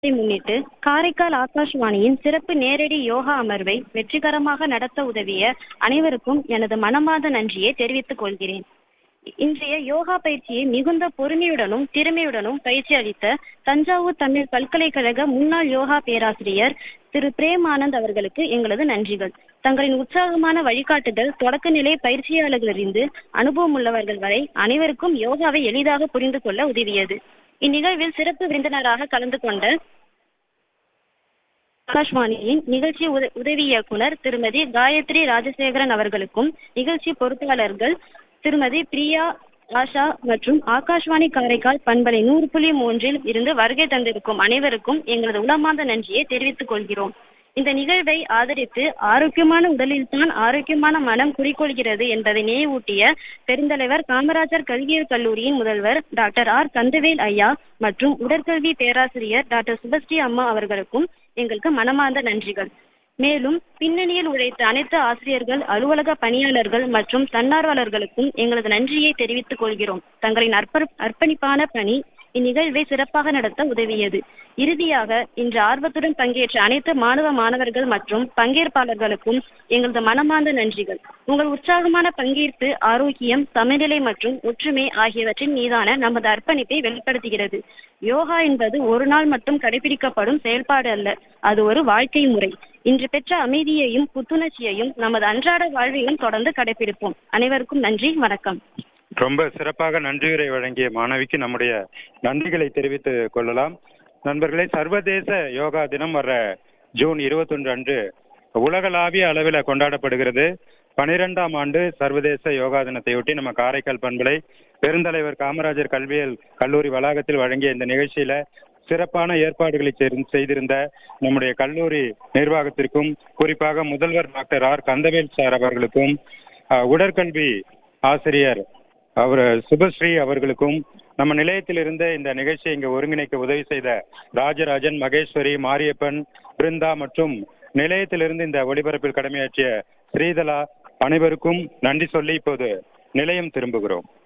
இதை முன்னிட்டு காரைக்கால் ஆகாஷ்வாணியின் சிறப்பு நேரடி யோகா அமர்வை வெற்றிகரமாக நடத்த உதவிய அனைவருக்கும் எனது மனமார்ந்த நன்றியை தெரிவித்துக் கொள்கிறேன் இன்றைய யோகா பயிற்சியை மிகுந்த பொறுமையுடனும் திறமையுடனும் பயிற்சி அளித்த தஞ்சாவூர் தமிழ் பல்கலைக்கழக முன்னாள் யோகா பேராசிரியர் திரு பிரேம் ஆனந்த் அவர்களுக்கு எங்களது நன்றிகள் தங்களின் உற்சாகமான வழிகாட்டுதல் தொடக்கநிலை பயிற்சியாளர்களிலிருந்து அனுபவம் உள்ளவர்கள் வரை அனைவருக்கும் யோகாவை எளிதாக புரிந்து கொள்ள உதவியது இந்நிகழ்வில் சிறப்பு விருந்தினராக கலந்து கொண்ட ஆகாஷ்வாணியின் நிகழ்ச்சி உத உதவி இயக்குனர் திருமதி காயத்ரி ராஜசேகரன் அவர்களுக்கும் நிகழ்ச்சி பொறுப்பாளர்கள் திருமதி பிரியா ஆஷா மற்றும் ஆகாஷ்வாணி காரைக்கால் பண்பலை நூறு புள்ளி மூன்றில் இருந்து வருகை தந்திருக்கும் அனைவருக்கும் எங்களது உளமார்ந்த நன்றியை தெரிவித்துக் கொள்கிறோம் இந்த நிகழ்வை ஆதரித்து ஆரோக்கியமான உடலில்தான் ஆரோக்கியமான மனம் குறிக்கொள்கிறது என்பதை நினைவூட்டிய பெருந்தலைவர் காமராஜர் கல்வியியல் கல்லூரியின் முதல்வர் டாக்டர் ஆர் கந்தவேல் ஐயா மற்றும் உடற்கல்வி பேராசிரியர் டாக்டர் சுபஸ்ரீ அம்மா அவர்களுக்கும் எங்களுக்கு மனமார்ந்த நன்றிகள் மேலும் பின்னணியில் உழைத்த அனைத்து ஆசிரியர்கள் அலுவலக பணியாளர்கள் மற்றும் தன்னார்வலர்களுக்கும் எங்களது நன்றியை தெரிவித்துக் கொள்கிறோம் தங்களின் அர்ப்ப அர்ப்பணிப்பான பணி இந்நிகழ்வை சிறப்பாக நடத்த உதவியது இறுதியாக இன்று ஆர்வத்துடன் பங்கேற்ற அனைத்து மாணவ மாணவர்கள் மற்றும் பங்கேற்பாளர்களுக்கும் எங்களது மனமார்ந்த நன்றிகள் உங்கள் உற்சாகமான பங்கேற்பு ஆரோக்கியம் சமநிலை மற்றும் ஒற்றுமை ஆகியவற்றின் மீதான நமது அர்ப்பணிப்பை வெளிப்படுத்துகிறது யோகா என்பது ஒரு நாள் மட்டும் கடைபிடிக்கப்படும் செயல்பாடு அல்ல அது ஒரு வாழ்க்கை முறை இன்று பெற்ற அமைதியையும் புத்துணர்ச்சியையும் நமது அன்றாட வாழ்விலும் தொடர்ந்து கடைபிடிப்போம் அனைவருக்கும் நன்றி வணக்கம் ரொம்ப சிறப்பாக நன்றியுரை வழங்கிய மாணவிக்கு நம்முடைய நன்றிகளை தெரிவித்துக் கொள்ளலாம் நண்பர்களே சர்வதேச யோகா தினம் வர்ற ஜூன் இருபத்தொன்று அன்று உலகளாவிய அளவில் கொண்டாடப்படுகிறது பனிரெண்டாம் ஆண்டு சர்வதேச யோகா தினத்தையொட்டி நம்ம காரைக்கால் பண்பலை பெருந்தலைவர் காமராஜர் கல்வியல் கல்லூரி வளாகத்தில் வழங்கிய இந்த நிகழ்ச்சியில சிறப்பான ஏற்பாடுகளை செய்திருந்த நம்முடைய கல்லூரி நிர்வாகத்திற்கும் குறிப்பாக முதல்வர் டாக்டர் ஆர் கந்தவேல் சார் அவர்களுக்கும் உடற்கல்வி ஆசிரியர் அவர் சுபஸ்ரீ அவர்களுக்கும் நம்ம நிலையத்தில் இருந்த இந்த நிகழ்ச்சியை இங்க ஒருங்கிணைக்க உதவி செய்த ராஜராஜன் மகேஸ்வரி மாரியப்பன் பிருந்தா மற்றும் நிலையத்திலிருந்து இந்த ஒளிபரப்பில் கடமையாற்றிய ஸ்ரீதலா அனைவருக்கும் நன்றி சொல்லி இப்போது நிலையம் திரும்புகிறோம்